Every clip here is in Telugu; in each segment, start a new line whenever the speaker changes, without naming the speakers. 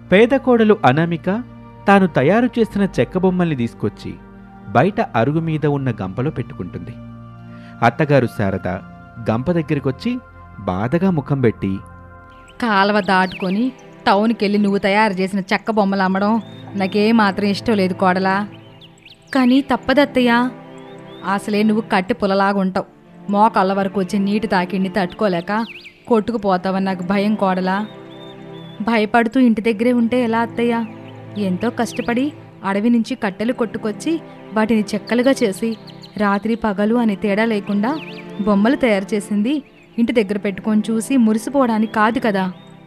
పేద కోడలు అనామిక తాను తయారు చేసిన చెక్క బొమ్మల్ని తీసుకొచ్చి బయట అరుగు మీద ఉన్న గంపలో పెట్టుకుంటుంది అత్తగారు శారద గంప దగ్గరికొచ్చి బాధగా ముఖం పెట్టి
కాలువ దాటుకొని టౌన్కి వెళ్ళి నువ్వు తయారు చేసిన చెక్క బొమ్మలు అమ్మడం నాకే మాత్రం ఇష్టం లేదు కోడలా కానీ తప్పదత్తయ్యా అసలే నువ్వు కట్టి పుల్లలాగా ఉంటావు మోకాళ్ళ వరకు వచ్చే నీటి తాకిడిని తట్టుకోలేక కొట్టుకుపోతావని నాకు భయం కోడలా భయపడుతూ ఇంటి దగ్గరే ఉంటే ఎలా అత్తయ్యా ఎంతో కష్టపడి అడవి నుంచి కట్టెలు కొట్టుకొచ్చి వాటిని చెక్కలుగా చేసి రాత్రి పగలు అని తేడా లేకుండా బొమ్మలు తయారు చేసింది ఇంటి దగ్గర పెట్టుకొని చూసి మురిసిపోవడానికి కాదు కదా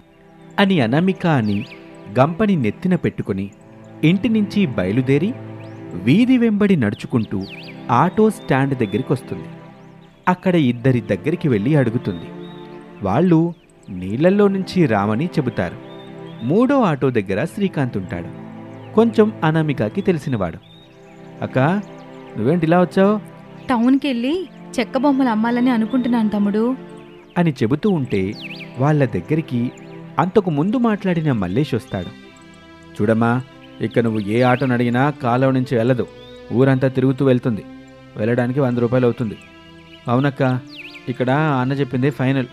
అని అనామిక అని గంపని నెత్తిన పెట్టుకుని ఇంటి నుంచి బయలుదేరి వీధి వెంబడి నడుచుకుంటూ ఆటో స్టాండ్ దగ్గరికి వస్తుంది అక్కడ ఇద్దరి దగ్గరికి వెళ్ళి అడుగుతుంది వాళ్ళు నీళ్ళల్లో నుంచి రామని చెబుతారు మూడో ఆటో దగ్గర శ్రీకాంత్ ఉంటాడు కొంచెం అనామికకి తెలిసినవాడు అక్క నువ్వేంటి ఇలా వచ్చావు
టౌన్కి వెళ్ళి చెక్క బొమ్మలు అమ్మాలని అనుకుంటున్నాను తమ్ముడు
అని చెబుతూ ఉంటే వాళ్ళ దగ్గరికి అంతకు ముందు మాట్లాడిన మల్లేష్ వస్తాడు చూడమ్మా ఇక నువ్వు ఏ ఆటోని అడిగినా కాలువ నుంచి వెళ్ళదు ఊరంతా తిరుగుతూ వెళ్తుంది వెళ్ళడానికి వంద రూపాయలు అవుతుంది అవునక్క ఇక్కడ అన్న చెప్పింది ఫైనల్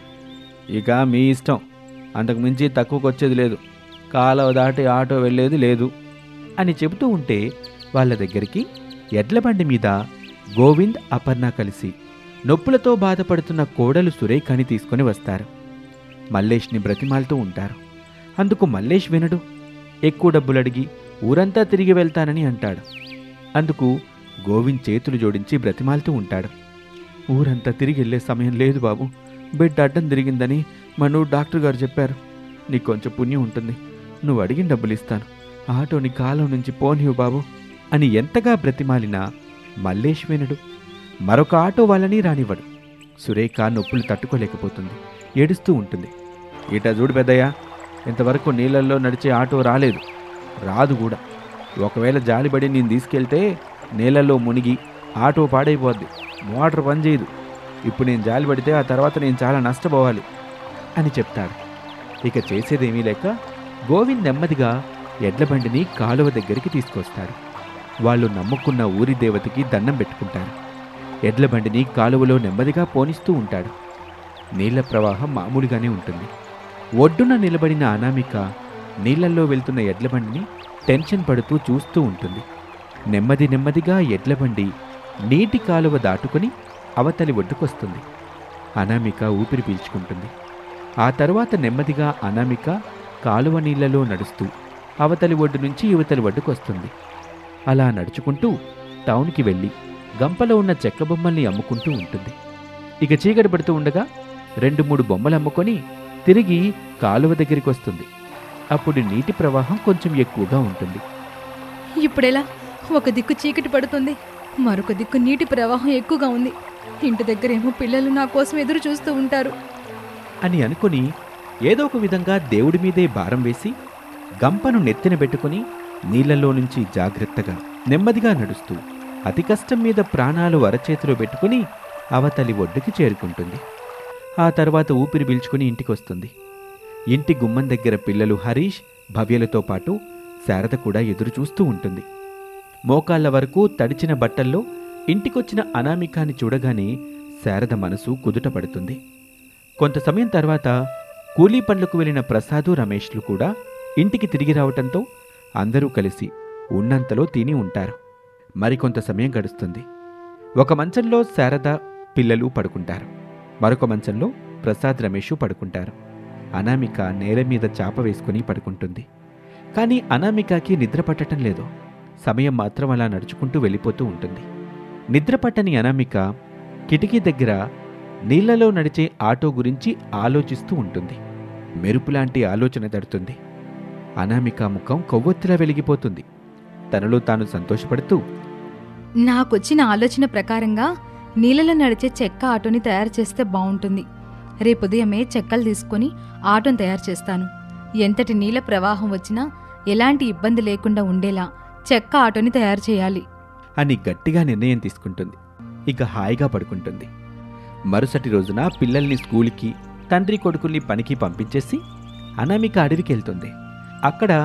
ఇక మీ ఇష్టం అంతకు మించి తక్కువకు వచ్చేది లేదు కాలువ దాటి ఆటో వెళ్ళేది లేదు అని చెబుతూ ఉంటే వాళ్ళ దగ్గరికి ఎడ్ల బండి మీద గోవింద్ అపర్ణ కలిసి నొప్పులతో బాధపడుతున్న కోడలు సురేఖని తీసుకొని వస్తారు మల్లేష్ని బ్రతిమాలుతూ ఉంటారు అందుకు మల్లేష్ వినడు ఎక్కువ డబ్బులు అడిగి ఊరంతా తిరిగి వెళ్తానని అంటాడు అందుకు గోవింద్ చేతులు జోడించి బ్రతిమాలుతూ ఉంటాడు ఊరంతా తిరిగి వెళ్ళే సమయం లేదు బాబు బిడ్డ అడ్డం తిరిగిందని మను డాక్టర్ గారు చెప్పారు నీకు కొంచెం పుణ్యం ఉంటుంది నువ్వు అడిగిన డబ్బులు ఇస్తాను ఆటోని కాలం నుంచి పోనివు బాబు అని ఎంతగా బ్రతిమాలినా మల్లేష్ వినడు మరొక ఆటో వాళ్ళని రానివ్వడు సురేఖ నొప్పులు తట్టుకోలేకపోతుంది ఏడుస్తూ ఉంటుంది ఈట చూడు పెద్దయ్య ఇంతవరకు నీళ్ళల్లో నడిచే ఆటో రాలేదు రాదు కూడా ఒకవేళ జాలిపడి నేను తీసుకెళ్తే నీళ్ళల్లో మునిగి ఆటో పాడైపోద్ది మోటార్ పనిచేయదు ఇప్పుడు నేను జాలి పడితే ఆ తర్వాత నేను చాలా నష్టపోవాలి అని చెప్తాడు ఇక చేసేదేమీ లేక గోవింద్ నెమ్మదిగా ఎడ్ల బండిని కాలువ దగ్గరికి తీసుకొస్తాడు వాళ్ళు నమ్ముకున్న ఊరి దేవతకి దండం పెట్టుకుంటారు ఎడ్ల బండిని కాలువలో నెమ్మదిగా పోనిస్తూ ఉంటాడు నీళ్ల ప్రవాహం మామూలుగానే ఉంటుంది ఒడ్డున నిలబడిన అనామిక నీళ్లల్లో వెళ్తున్న ఎడ్ల బండిని టెన్షన్ పడుతూ చూస్తూ ఉంటుంది నెమ్మది నెమ్మదిగా ఎడ్ల బండి నీటి కాలువ దాటుకుని అవతలి ఒడ్డుకొస్తుంది అనామిక ఊపిరి పీల్చుకుంటుంది ఆ తరువాత నెమ్మదిగా అనామిక కాలువ నీళ్లలో నడుస్తూ అవతలి ఒడ్డు నుంచి యువతలి ఒడ్డుకొస్తుంది అలా నడుచుకుంటూ టౌన్కి వెళ్ళి గంపలో ఉన్న చెక్క బొమ్మల్ని అమ్ముకుంటూ ఉంటుంది ఇక చీకటి పడుతూ ఉండగా రెండు మూడు బొమ్మలు అమ్ముకొని తిరిగి కాలువ దగ్గరికి వస్తుంది అప్పుడు నీటి ప్రవాహం కొంచెం ఎక్కువగా ఉంటుంది
ఇప్పుడెలా ఒక దిక్కు చీకటి పడుతుంది మరొక దిక్కు నీటి ప్రవాహం ఎక్కువగా ఉంది ఇంటి దగ్గరేమో పిల్లలు నా కోసం ఎదురు చూస్తూ ఉంటారు
అని అనుకుని ఏదో ఒక విధంగా దేవుడి మీదే భారం వేసి గంపను నెత్తిన పెట్టుకుని నీళ్లలో నుంచి జాగ్రత్తగా నెమ్మదిగా నడుస్తూ అతి కష్టం మీద ప్రాణాలు అరచేతిలో పెట్టుకుని అవతలి ఒడ్డుకి చేరుకుంటుంది ఆ తర్వాత ఊపిరి పీల్చుకుని ఇంటికొస్తుంది ఇంటి గుమ్మం దగ్గర పిల్లలు హరీష్ భవ్యలతో పాటు శారద కూడా ఎదురు చూస్తూ ఉంటుంది మోకాళ్ళ వరకు తడిచిన బట్టల్లో ఇంటికొచ్చిన అనామికాని చూడగానే శారద మనసు కుదుట పడుతుంది కొంత సమయం తర్వాత కూలీ పనులకు వెళ్ళిన ప్రసాదు రమేష్లు కూడా ఇంటికి తిరిగి రావటంతో అందరూ కలిసి ఉన్నంతలో తిని ఉంటారు మరికొంత సమయం గడుస్తుంది ఒక మంచంలో శారద పిల్లలు పడుకుంటారు మరొక మంచంలో ప్రసాద్ రమేషు పడుకుంటారు అనామిక నేల మీద చాప వేసుకుని పడుకుంటుంది కానీ అనామికకి నిద్ర పట్టటం లేదు సమయం మాత్రం అలా నడుచుకుంటూ వెళ్ళిపోతూ ఉంటుంది నిద్ర పట్టని అనామిక కిటికీ దగ్గర నీళ్లలో నడిచే ఆటో గురించి ఆలోచిస్తూ ఉంటుంది మెరుపులాంటి ఆలోచన తడుతుంది అనామిక ముఖం కొవ్వొత్తిలా వెలిగిపోతుంది తనలో తాను సంతోషపడుతూ
నాకొచ్చిన ఆలోచన ప్రకారంగా నీళ్ళలో నడిచే చెక్క ఆటోని తయారు చేస్తే బాగుంటుంది రేపు ఉదయమే చెక్కలు తీసుకొని ఆటోని తయారు చేస్తాను ఎంతటి నీళ్ళ ప్రవాహం వచ్చినా ఎలాంటి ఇబ్బంది లేకుండా ఉండేలా చెక్క ఆటోని తయారు చేయాలి
అని గట్టిగా నిర్ణయం తీసుకుంటుంది ఇక హాయిగా పడుకుంటుంది మరుసటి రోజున పిల్లల్ని స్కూల్కి తండ్రి కొడుకుల్ని పనికి పంపించేసి అనామిక అడవికి వెళ్తుంది అక్కడ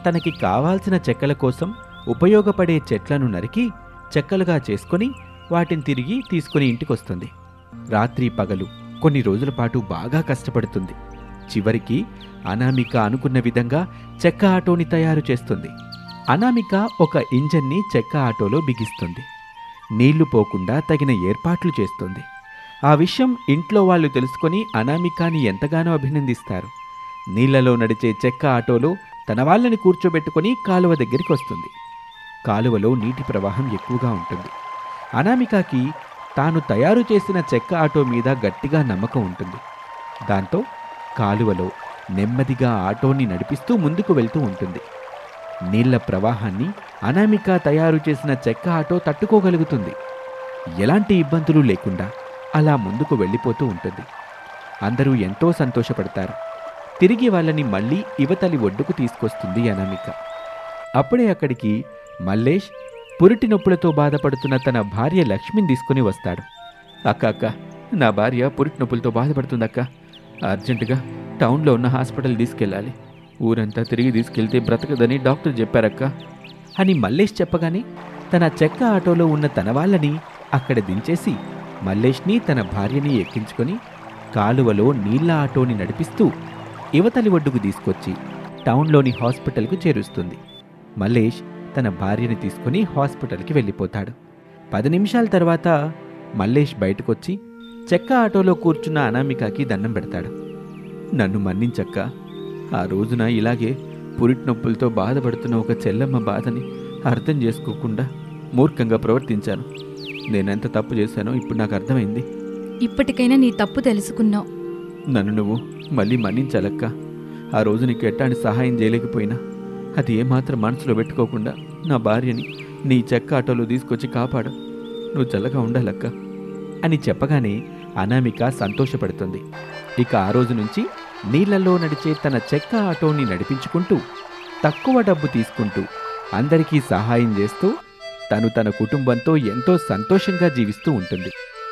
తనకి కావాల్సిన చెక్కల కోసం ఉపయోగపడే చెట్లను నరికి చెక్కలుగా చేసుకొని వాటిని తిరిగి తీసుకుని ఇంటికొస్తుంది రాత్రి పగలు కొన్ని రోజుల పాటు బాగా కష్టపడుతుంది చివరికి అనామిక అనుకున్న విధంగా చెక్క ఆటోని తయారు చేస్తుంది అనామిక ఒక ఇంజన్ని చెక్క ఆటోలో బిగిస్తుంది నీళ్లు పోకుండా తగిన ఏర్పాట్లు చేస్తుంది ఆ విషయం ఇంట్లో వాళ్ళు తెలుసుకొని అనామికాని ఎంతగానో అభినందిస్తారు నీళ్లలో నడిచే చెక్క ఆటోలో తన వాళ్ళని కూర్చోబెట్టుకొని కాలువ దగ్గరికి వస్తుంది కాలువలో నీటి ప్రవాహం ఎక్కువగా ఉంటుంది అనామికకి తాను తయారు చేసిన చెక్క ఆటో మీద గట్టిగా నమ్మకం ఉంటుంది దాంతో కాలువలో నెమ్మదిగా ఆటోని నడిపిస్తూ ముందుకు వెళ్తూ ఉంటుంది నీళ్ల ప్రవాహాన్ని అనామిక తయారు చేసిన చెక్క ఆటో తట్టుకోగలుగుతుంది ఎలాంటి ఇబ్బందులు లేకుండా అలా ముందుకు వెళ్ళిపోతూ ఉంటుంది అందరూ ఎంతో సంతోషపడతారు తిరిగి వాళ్ళని మళ్ళీ ఇవతలి ఒడ్డుకు తీసుకొస్తుంది అనామిక అప్పుడే అక్కడికి మల్లేష్ పురిటి నొప్పులతో బాధపడుతున్న తన భార్య లక్ష్మిని తీసుకుని వస్తాడు అక్క అక్క నా భార్య పురిటి నొప్పులతో బాధపడుతుందక్క అర్జెంటుగా టౌన్లో ఉన్న హాస్పిటల్ తీసుకెళ్ళాలి ఊరంతా తిరిగి తీసుకెళ్తే బ్రతకదని డాక్టర్ చెప్పారక్క అని మల్లేష్ చెప్పగానే తన చెక్క ఆటోలో ఉన్న తన వాళ్ళని అక్కడ దించేసి మల్లేష్ని తన భార్యని ఎక్కించుకొని కాలువలో నీళ్ల ఆటోని నడిపిస్తూ యువతలి ఒడ్డుకు తీసుకొచ్చి టౌన్లోని హాస్పిటల్కు చేరుస్తుంది మల్లేష్ తన భార్యని తీసుకుని హాస్పిటల్కి వెళ్ళిపోతాడు పది నిమిషాల తర్వాత మల్లేష్ బయటకొచ్చి చెక్క ఆటోలో కూర్చున్న అనామికకి దండం పెడతాడు నన్ను మన్నించక్క ఆ రోజున ఇలాగే పురిటి నొప్పులతో బాధపడుతున్న ఒక చెల్లమ్మ బాధని అర్థం చేసుకోకుండా మూర్ఖంగా ప్రవర్తించాను నేనెంత తప్పు చేశానో ఇప్పుడు నాకు అర్థమైంది
ఇప్పటికైనా నీ తప్పు తెలుసుకున్నావు
నన్ను నువ్వు మళ్ళీ మన్నించాలక్క ఆ రోజు నీకు ఎట్టాని సహాయం చేయలేకపోయినా అది ఏమాత్రం మనసులో పెట్టుకోకుండా నా భార్యని నీ చెక్క ఆటోలో తీసుకొచ్చి కాపాడు నువ్వు చల్లగా ఉండాలక్క అని చెప్పగానే అనామిక సంతోషపడుతుంది ఇక ఆ రోజు నుంచి నీళ్లలో నడిచే తన చెక్క ఆటోని నడిపించుకుంటూ తక్కువ డబ్బు తీసుకుంటూ అందరికీ సహాయం చేస్తూ తను తన కుటుంబంతో ఎంతో సంతోషంగా జీవిస్తూ ఉంటుంది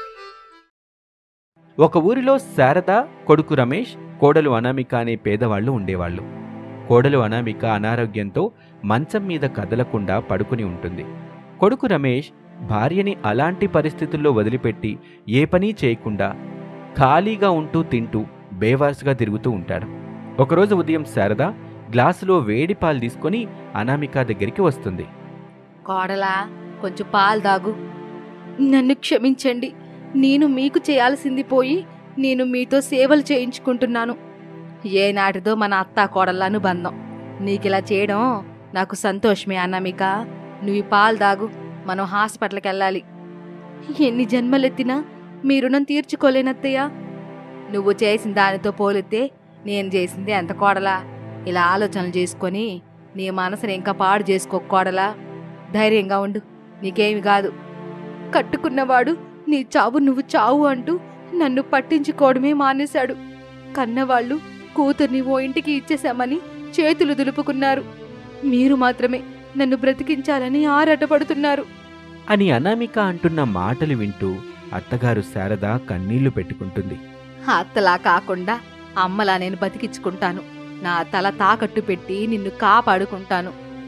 ఒక ఊరిలో శారద కొడుకు రమేష్ కోడలు అనామిక అనే పేదవాళ్ళు ఉండేవాళ్ళు కోడలు అనామిక అనారోగ్యంతో మంచం మీద కదలకుండా పడుకుని ఉంటుంది కొడుకు రమేష్ భార్యని అలాంటి పరిస్థితుల్లో వదిలిపెట్టి ఏ పని చేయకుండా ఖాళీగా ఉంటూ తింటూ బేవార్స్గా తిరుగుతూ ఉంటాడు ఒకరోజు ఉదయం శారద గ్లాసులో వేడి పాలు తీసుకొని అనామిక దగ్గరికి వస్తుంది
కోడలా కొంచెం పాలు దాగు నన్ను క్షమించండి నేను మీకు చేయాల్సింది పోయి నేను మీతో సేవలు చేయించుకుంటున్నాను ఏనాటిదో మన అత్త కోడళ్ళ అనుబంధం నీకిలా చేయడం నాకు సంతోషమే అన్నమిక నువ్వు ఈ పాలు దాగు మనం హాస్పిటల్కి వెళ్ళాలి ఎన్ని జన్మలెత్తినా మీ రుణం తీర్చుకోలేనత్తయ్య నువ్వు చేసిన దానితో పోలితే నేను చేసింది ఎంత కోడలా ఇలా ఆలోచనలు చేసుకొని నీ మనసుని ఇంకా పాడు చేసుకో కోడలా ధైర్యంగా ఉండు నీకేమి కాదు కట్టుకున్నవాడు నీ చావు నువ్వు చావు అంటూ నన్ను పట్టించుకోవడమే మానేశాడు కన్నవాళ్ళు కూతుర్ని ఓ ఇంటికి ఇచ్చేశామని చేతులు దులుపుకున్నారు మీరు మాత్రమే నన్ను బ్రతికించాలని ఆరాటపడుతున్నారు
అని అనామిక అంటున్న మాటలు వింటూ అత్తగారు శారద కన్నీళ్లు పెట్టుకుంటుంది
అత్తలా కాకుండా అమ్మలా నేను బతికించుకుంటాను నా తల తాకట్టు పెట్టి నిన్ను కాపాడుకుంటాను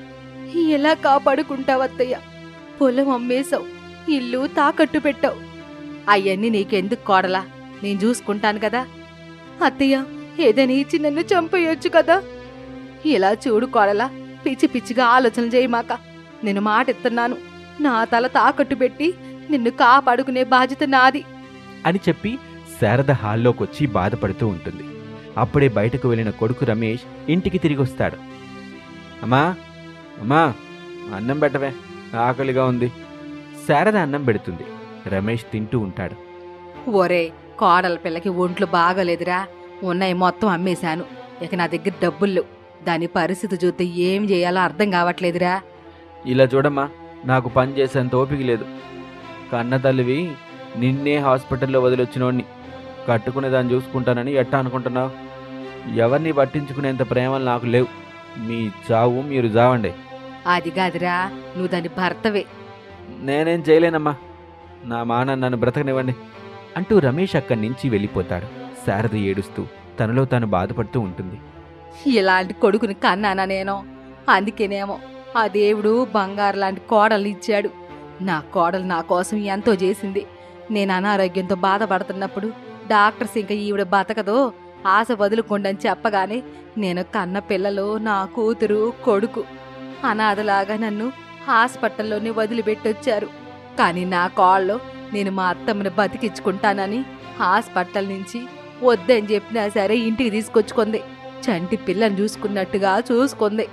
ఎలా కాపాడుకుంటావత్తయ్య పొలం అమ్మేశావు ఇల్లు తాకట్టు పెట్టావు అయ్యన్నీ నీకెందుకు కోడలా నేను చూసుకుంటాను కదా అత్తయ్య ఏదైనా ఇచ్చి నన్ను చంపేయొచ్చు కదా ఇలా చూడు కోడలా పిచ్చి పిచ్చిగా ఆలోచన చేయమాక నేను మాట ఇస్తున్నాను నా తల తాకట్టు పెట్టి నిన్ను కాపాడుకునే బాధ్యత నాది
అని చెప్పి శారద హాల్లోకొచ్చి బాధపడుతూ ఉంటుంది అప్పుడే బయటకు వెళ్ళిన కొడుకు రమేష్ ఇంటికి తిరిగి వస్తాడు అమ్మా అమ్మా అన్నం పెట్టవే ఆకలిగా ఉంది శారద అన్నం పెడుతుంది రమేష్ తింటూ ఉంటాడు
ఒరే కోడల పిల్లకి ఒంట్లు బాగలేదురా ఉన్నాయి మొత్తం అమ్మేశాను ఇక నా దగ్గర డబ్బులు లేవు. దాని పరిస్థితి చూస్తే ఏం చేయాలో అర్థం కావట్లేదురా
ఇలా చూడమ్మా నాకు పని చేసేంత ఓపిక లేదు కన్న తల్లివి నిన్నే హాస్పిటల్లో వదిలొచ్చినోడిని కట్టుకునే దాన్ని చూసుకుంటానని ఎట్టా అనుకుంటున్నావు ఎవరిని పట్టించుకునేంత ప్రేమలు నాకు లేవు మీ చావు మీరు చావండి
అది కాదురా నువ్వు దాని భర్తవే
నేనేం చేయలేనమ్మా నా మాన నన్ను బ్రతకనివ్వండి అంటూ రమేష్ అక్కడి నుంచి వెళ్ళిపోతాడు శారద ఏడుస్తూ తనలో తాను బాధపడుతూ ఉంటుంది
ఇలాంటి కొడుకుని కన్నానా నేను అందుకేనేమో ఆ దేవుడు బంగారు లాంటి కోడలు ఇచ్చాడు నా కోడలు నా కోసం ఎంతో చేసింది నేను అనారోగ్యంతో బాధపడుతున్నప్పుడు డాక్టర్స్ ఇంకా ఈవిడ బతకదో ఆశ వదులుకోండని చెప్పగానే నేను కన్న పిల్లలు నా కూతురు కొడుకు అనాథలాగా నన్ను హాస్పిటల్లోనే వదిలిపెట్టొచ్చారు కానీ నా కాళ్ళు నేను మా అత్తమ్మని బతికించుకుంటానని హాస్పిటల్ నుంచి వద్దని చెప్పినా సరే ఇంటికి తీసుకొచ్చుకుంది చంటి పిల్లని చూసుకున్నట్టుగా చూసుకుంది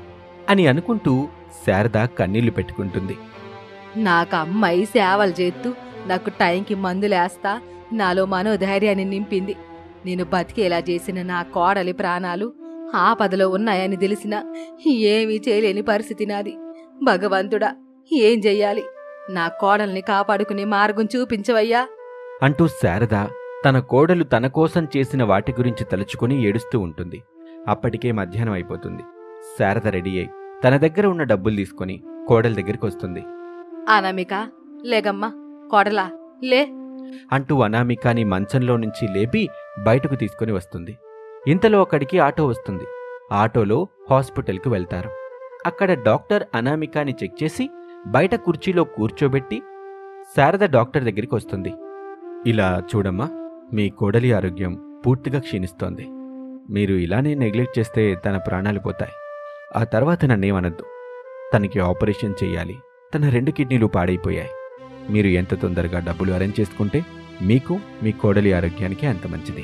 అని అనుకుంటూ శారద కన్నీళ్లు పెట్టుకుంటుంది
నాకు అమ్మాయి సేవలు చేస్తూ నాకు టైంకి మందులేస్తా నాలో మనోధైర్యాన్ని నింపింది నేను బతికేలా చేసిన నా కోడలి ప్రాణాలు ఆపదలో ఉన్నాయని తెలిసిన ఏమీ చేయలేని పరిస్థితి నాది భగవంతుడా ఏం చెయ్యాలి నా కోడల్ని కాపాడుకునే మార్గం చూపించవయ్యా
అంటూ శారద తన కోడలు తన కోసం చేసిన వాటి గురించి తలుచుకుని ఏడుస్తూ ఉంటుంది అప్పటికే మధ్యాహ్నం అయిపోతుంది శారద రెడీ అయి తన దగ్గర ఉన్న డబ్బులు తీసుకుని కోడల దగ్గరికి వస్తుంది
అనామిక లేగమ్మా కోడలా లే
అంటూ అనామికాని మంచంలో నుంచి లేపి బయటకు తీసుకుని వస్తుంది ఇంతలో అక్కడికి ఆటో వస్తుంది ఆటోలో హాస్పిటల్కి వెళ్తారు అక్కడ డాక్టర్ అనామికాని చెక్ చేసి బయట కుర్చీలో కూర్చోబెట్టి శారద డాక్టర్ దగ్గరికి వస్తుంది ఇలా చూడమ్మా మీ కోడలి ఆరోగ్యం పూర్తిగా క్షీణిస్తోంది మీరు ఇలానే నెగ్లెక్ట్ చేస్తే తన ప్రాణాలు పోతాయి ఆ తర్వాత నన్నేమనద్దు తనకి ఆపరేషన్ చేయాలి తన రెండు కిడ్నీలు పాడైపోయాయి మీరు ఎంత తొందరగా డబ్బులు అరేంజ్ చేసుకుంటే మీకు మీ కోడలి ఆరోగ్యానికి అంత మంచిది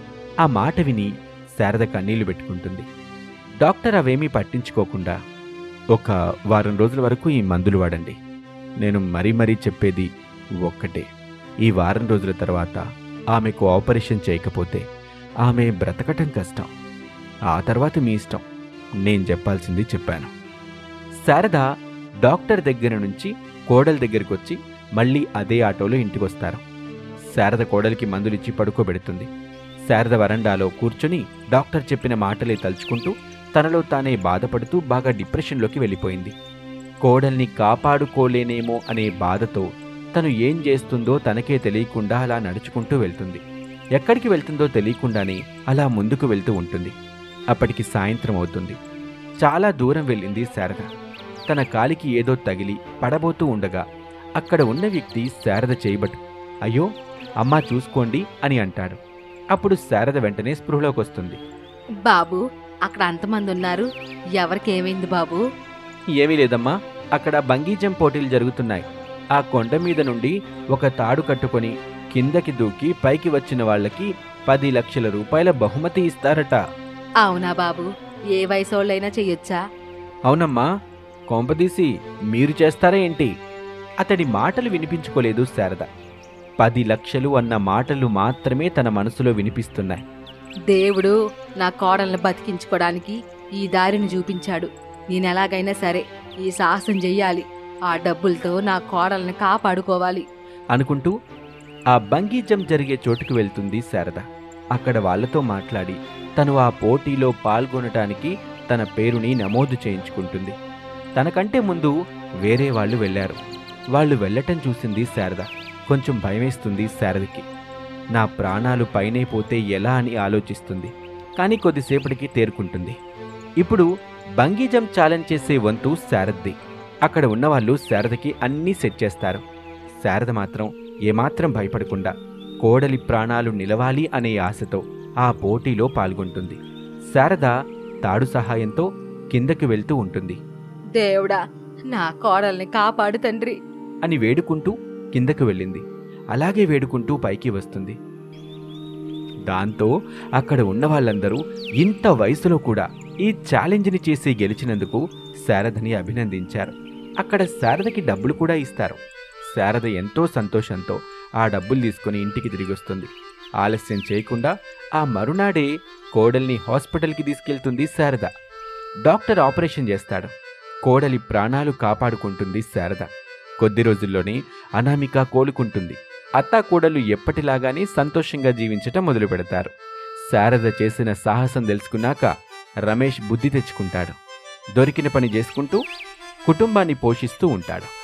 ఆ మాట విని శారద కన్నీళ్లు పెట్టుకుంటుంది డాక్టర్ అవేమీ పట్టించుకోకుండా ఒక వారం రోజుల వరకు ఈ మందులు వాడండి నేను మరీ మరీ చెప్పేది ఒక్కటే ఈ వారం రోజుల తర్వాత ఆమెకు ఆపరేషన్ చేయకపోతే ఆమె బ్రతకటం కష్టం ఆ తర్వాత మీ ఇష్టం నేను చెప్పాల్సింది చెప్పాను శారద డాక్టర్ దగ్గర నుంచి కోడల దగ్గరికి వచ్చి మళ్ళీ అదే ఆటోలో ఇంటికొస్తారు శారద కోడలికి మందులిచ్చి పడుకోబెడుతుంది శారద వరండాలో కూర్చుని డాక్టర్ చెప్పిన మాటలే తలుచుకుంటూ తనలో తానే బాధపడుతూ బాగా డిప్రెషన్లోకి వెళ్ళిపోయింది కోడల్ని కాపాడుకోలేనేమో అనే బాధతో తను ఏం చేస్తుందో తనకే తెలియకుండా అలా నడుచుకుంటూ వెళ్తుంది ఎక్కడికి వెళ్తుందో తెలియకుండానే అలా ముందుకు వెళ్తూ ఉంటుంది అప్పటికి సాయంత్రం అవుతుంది చాలా దూరం వెళ్ళింది శారద తన కాలికి ఏదో తగిలి పడబోతూ ఉండగా అక్కడ ఉన్న వ్యక్తి శారద చేయబట్టు అయ్యో అమ్మా చూసుకోండి అని అంటాడు అప్పుడు శారద వెంటనే స్పృహలోకి వస్తుంది
బాబు అక్కడ అంతమంది ఉన్నారు ఎవరికి ఏమైంది బాబు
ఏమీ లేదమ్మా అక్కడ బంగీజం పోటీలు జరుగుతున్నాయి ఆ కొండ మీద నుండి ఒక తాడు కట్టుకొని కిందకి దూకి పైకి వచ్చిన వాళ్ళకి పది లక్షల రూపాయల బహుమతి ఇస్తారట
అవునా బాబు ఏ వయసోళ్ళైనా చెయ్యొచ్చా
అవునమ్మా కొంపదీసి మీరు చేస్తారా ఏంటి అతడి మాటలు వినిపించుకోలేదు శారద పది లక్షలు అన్న మాటలు మాత్రమే తన మనసులో వినిపిస్తున్నాయి
దేవుడు నా కోడల్ని బతికించుకోవడానికి ఈ దారిని చూపించాడు నేను ఎలాగైనా సరే ఈ సాహసం చెయ్యాలి ఆ డబ్బులతో నా కోడల్ని కాపాడుకోవాలి
అనుకుంటూ ఆ బంగీ జంప్ జరిగే చోటుకు వెళ్తుంది శారద అక్కడ వాళ్ళతో మాట్లాడి తను ఆ పోటీలో పాల్గొనటానికి తన పేరుని నమోదు చేయించుకుంటుంది తనకంటే ముందు వేరే వాళ్ళు వెళ్ళారు వాళ్ళు వెళ్ళటం చూసింది శారద కొంచెం భయమేస్తుంది శారదకి నా ప్రాణాలు పైనే పోతే ఎలా అని ఆలోచిస్తుంది కానీ కొద్దిసేపటికి తేరుకుంటుంది ఇప్పుడు బంగీ జంప్ ఛాలెంజ్ చేసే వంతు శారద్ది అక్కడ ఉన్నవాళ్ళు శారదకి అన్నీ సెట్ చేస్తారు శారద మాత్రం ఏమాత్రం భయపడకుండా కోడలి ప్రాణాలు నిలవాలి అనే ఆశతో ఆ పోటీలో పాల్గొంటుంది శారద తాడు సహాయంతో కిందకి వెళ్తూ ఉంటుంది
దేవుడా నా కోడల్ని కాపాడు తండ్రి
అని వేడుకుంటూ కిందకు వెళ్ళింది అలాగే వేడుకుంటూ పైకి వస్తుంది దాంతో అక్కడ ఉన్న వాళ్ళందరూ ఇంత వయసులో కూడా ఈ ఛాలెంజ్ని చేసి గెలిచినందుకు శారదని అభినందించారు అక్కడ శారదకి డబ్బులు కూడా ఇస్తారు శారద ఎంతో సంతోషంతో ఆ డబ్బులు తీసుకుని ఇంటికి తిరిగి వస్తుంది ఆలస్యం చేయకుండా ఆ మరునాడే కోడల్ని హాస్పిటల్కి తీసుకెళ్తుంది శారద డాక్టర్ ఆపరేషన్ చేస్తాడు కోడలి ప్రాణాలు కాపాడుకుంటుంది శారద కొద్ది రోజుల్లోనే అనామిక కోలుకుంటుంది అత్తా కోడలు ఎప్పటిలాగానే సంతోషంగా జీవించటం మొదలు పెడతారు శారద చేసిన సాహసం తెలుసుకున్నాక రమేష్ బుద్ధి తెచ్చుకుంటాడు దొరికిన పని చేసుకుంటూ కుటుంబాన్ని పోషిస్తూ ఉంటాడు